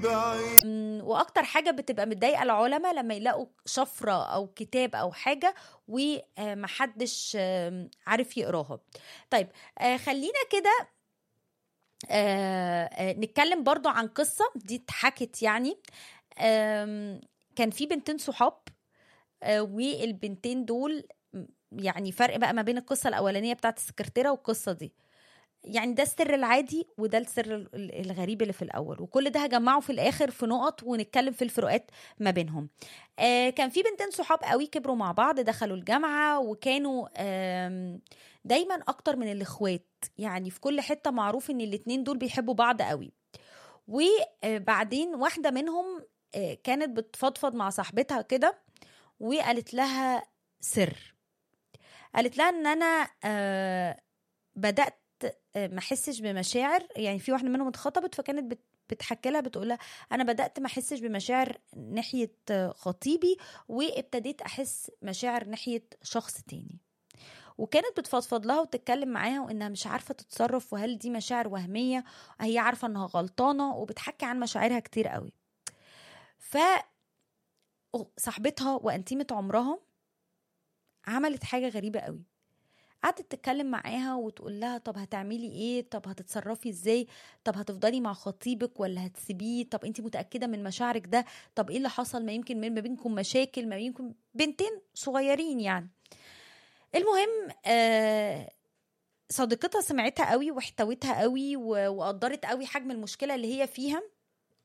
بعيد مم، واكتر حاجه بتبقى متضايقه العلماء لما يلاقوا شفره او كتاب او حاجه ومحدش آم، عارف يقراها طيب آه، خلينا كده آه، آه، نتكلم برضو عن قصه دي اتحكت يعني آم، كان في بنتين صحاب آه، والبنتين دول م، يعني فرق بقى ما بين القصه الاولانيه بتاعت السكرتيره والقصه دي يعني ده السر العادي وده السر ال- ال- الغريب اللي في الاول وكل ده هجمعه في الاخر في نقط ونتكلم في الفروقات ما بينهم آه كان في بنتين صحاب قوي كبروا مع بعض دخلوا الجامعه وكانوا آم، دايما اكتر من الاخوات يعني في كل حته معروف ان الاتنين دول بيحبوا بعض قوي وبعدين واحده منهم آه، كانت بتفضفض مع صاحبتها كده وقالت لها سر قالت لها ان انا آه، بدات آه، ما احسش بمشاعر يعني في واحده منهم اتخطبت فكانت بت بتحكي لها بتقول لها انا بدات ما احسش بمشاعر ناحيه آه، خطيبي وابتديت احس مشاعر ناحيه شخص تاني وكانت بتفضفض لها وتتكلم معاها وانها مش عارفه تتصرف وهل دي مشاعر وهميه هي عارفه انها غلطانه وبتحكي عن مشاعرها كتير قوي ف صاحبتها وانتيمه عمرها عملت حاجه غريبه قوي قعدت تتكلم معاها وتقول لها طب هتعملي ايه طب هتتصرفي ازاي طب هتفضلي مع خطيبك ولا هتسيبيه طب انت متاكده من مشاعرك ده طب ايه اللي حصل ما يمكن ما بينكم مشاكل ما بينكم بنتين صغيرين يعني المهم آه صديقتها سمعتها قوي واحتوتها قوي و- وقدرت قوي حجم المشكله اللي هي فيها